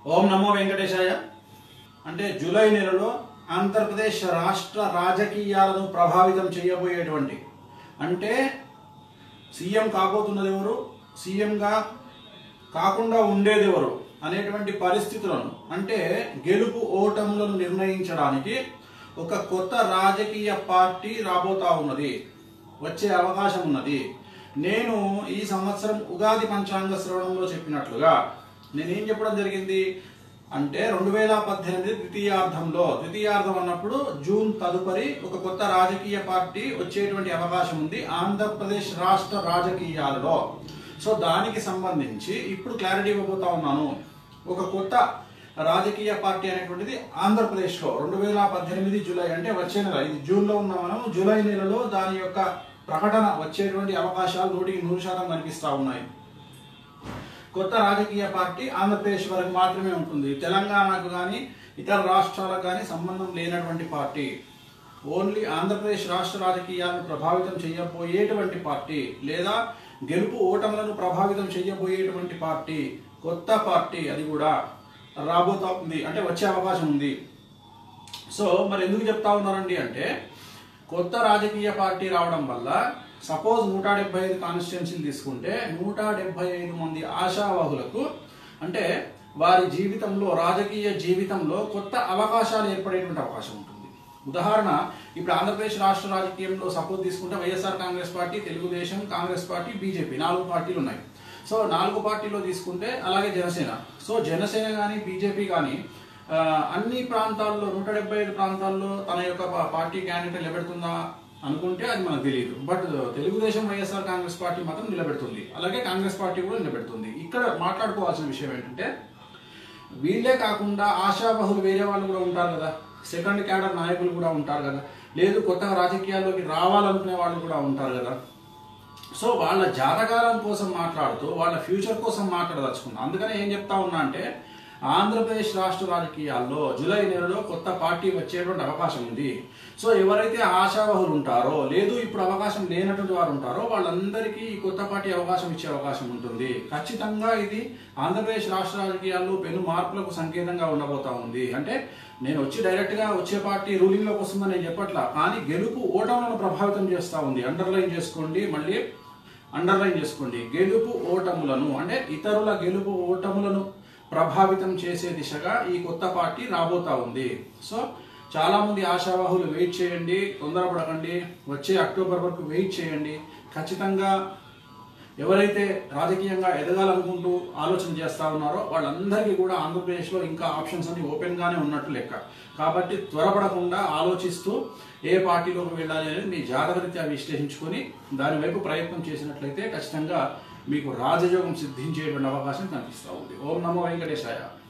ఓం నమో వెంకటేశాయ అంటే జూలై నెలలో ఆంధ్రప్రదేశ్ రాష్ట్ర రాజకీయాలను ప్రభావితం చేయబోయేటువంటి అంటే సీఎం కాబోతున్నది ఎవరు సీఎంగా కాకుండా ఉండేది ఎవరు అనేటువంటి పరిస్థితులను అంటే గెలుపు ఓటములను నిర్ణయించడానికి ఒక కొత్త రాజకీయ పార్టీ రాబోతా ఉన్నది వచ్చే అవకాశం ఉన్నది నేను ఈ సంవత్సరం ఉగాది పంచాంగ శ్రవణంలో చెప్పినట్లుగా నేనేం చెప్పడం జరిగింది అంటే రెండు వేల పద్దెనిమిది ద్వితీయార్థంలో ద్వితీయార్థం అన్నప్పుడు జూన్ తదుపరి ఒక కొత్త రాజకీయ పార్టీ వచ్చేటువంటి అవకాశం ఉంది ఆంధ్రప్రదేశ్ రాష్ట్ర రాజకీయాలలో సో దానికి సంబంధించి ఇప్పుడు క్లారిటీ ఇవ్వబోతా ఉన్నాను ఒక కొత్త రాజకీయ పార్టీ అనేటువంటిది ఆంధ్రప్రదేశ్లో రెండు వేల పద్దెనిమిది జూలై అంటే వచ్చే నెల ఇది జూన్లో ఉన్న మనం జూలై నెలలో దాని యొక్క ప్రకటన వచ్చేటువంటి అవకాశాలు నూటికి నూరు శాతం కనిపిస్తూ ఉన్నాయి కొత్త రాజకీయ పార్టీ ఆంధ్రప్రదేశ్ వరకు మాత్రమే ఉంటుంది తెలంగాణకు కానీ ఇతర రాష్ట్రాలకు కానీ సంబంధం లేనటువంటి పార్టీ ఓన్లీ ఆంధ్రప్రదేశ్ రాష్ట్ర రాజకీయాలను ప్రభావితం చేయబోయేటువంటి పార్టీ లేదా గెలుపు ఓటములను ప్రభావితం చేయబోయేటువంటి పార్టీ కొత్త పార్టీ అది కూడా రాబోతా ఉంది అంటే వచ్చే అవకాశం ఉంది సో మరి ఎందుకు చెప్తా ఉన్నారండి అంటే కొత్త రాజకీయ పార్టీ రావడం వల్ల సపోజ్ నూట డెబ్బై ఐదు కాన్స్టిట్యున్సీలు తీసుకుంటే నూట డెబ్బై ఐదు మంది ఆశావాహులకు అంటే వారి జీవితంలో రాజకీయ జీవితంలో కొత్త అవకాశాలు ఏర్పడేటువంటి అవకాశం ఉంటుంది ఉదాహరణ ఇప్పుడు ఆంధ్రప్రదేశ్ రాష్ట్ర రాజకీయంలో సపోజ్ తీసుకుంటే YSR Congress party Telugu Desam Congress party BJP నాలుగు పార్టీలు ఉన్నాయి సో నాలుగు పార్టీలో తీసుకుంటే అలాగే జనసేన సో జనసేన కానీ బీజేపీ కానీ ఆ, అన్ని ప్రాంతాల్లో నూట డెబ్బై ఐదు ప్రాంతాల్లో తన యొక్క పా- పార్టీ క్యాండిడేట్ నిలబెడుతుందా అనుకుంటే అది మనకు తెలియదు బట్ తెలుగుదేశం వైఎస్ఆర్ కాంగ్రెస్ పార్టీ మాత్రం నిలబెడుతుంది అలాగే కాంగ్రెస్ పార్టీ కూడా నిలబెడుతుంది ఇక్కడ మాట్లాడుకోవాల్సిన విషయం ఏంటంటే వీళ్ళే కాకుండా ఆశాబహులు వేరే వాళ్ళు కూడా ఉంటారు కదా సెకండ్ క్యాడర్ నాయకులు కూడా ఉంటారు కదా లేదు కొత్తగా రాజకీయాల్లోకి రావాలనుకునే వాళ్ళు కూడా ఉంటారు కదా సో వాళ్ళ జాతకాలం కోసం మాట్లాడుతూ వాళ్ళ ఫ్యూచర్ కోసం మాట్లాడదలుచుకున్నా అందుకనే ఏం చెప్తా ఉన్నా అంటే ఆంధ్రప్రదేశ్ రాష్ట్ర రాజకీయాల్లో జూలై నెలలో కొత్త పార్టీ వచ్చేటువంటి అవకాశం ఉంది సో ఎవరైతే ఆశావహులు ఉంటారో లేదు ఇప్పుడు అవకాశం లేనటువంటి వారు ఉంటారో వాళ్ళందరికీ ఈ కొత్త పార్టీ అవకాశం ఇచ్చే అవకాశం ఉంటుంది ఖచ్చితంగా ఇది ఆంధ్రప్రదేశ్ రాష్ట్ర రాజకీయాల్లో పెను మార్పులకు సంకేతంగా ఉండబోతా ఉంది అంటే నేను వచ్చి డైరెక్ట్ గా వచ్చే పార్టీ రూలింగ్ లోకి వస్తుందని నేను చెప్పట్లా కానీ గెలుపు ఓటములను ప్రభావితం చేస్తా ఉంది అండర్లైన్ చేసుకోండి మళ్ళీ అండర్లైన్ చేసుకోండి గెలుపు ఓటములను అంటే ఇతరుల గెలుపు ఓటములను ప్రభావితం చేసే దిశగా ఈ కొత్త పార్టీ రాబోతా ఉంది సో చాలా మంది ఆశావాహులు వెయిట్ చేయండి తొందరపడకండి వచ్చే అక్టోబర్ వరకు వెయిట్ చేయండి ఖచ్చితంగా ఎవరైతే రాజకీయంగా ఎదగాలనుకుంటూ ఆలోచన చేస్తా ఉన్నారో వాళ్ళందరికీ కూడా ఆంధ్రప్రదేశ్లో ఇంకా ఆప్షన్స్ అన్ని ఓపెన్ గానే ఉన్నట్టు లెక్క కాబట్టి త్వరపడకుండా ఆలోచిస్తూ ఏ పార్టీలోకి వెళ్ళాలి అనేది మీ జాగ్రత్తగా విశ్లేషించుకొని దాని వైపు ప్రయత్నం చేసినట్లయితే ఖచ్చితంగా మీకు రాజయోగం సిద్ధించేటువంటి అవకాశం కనిపిస్తూ ఉంది ఓం నమో వెంకటేశాయ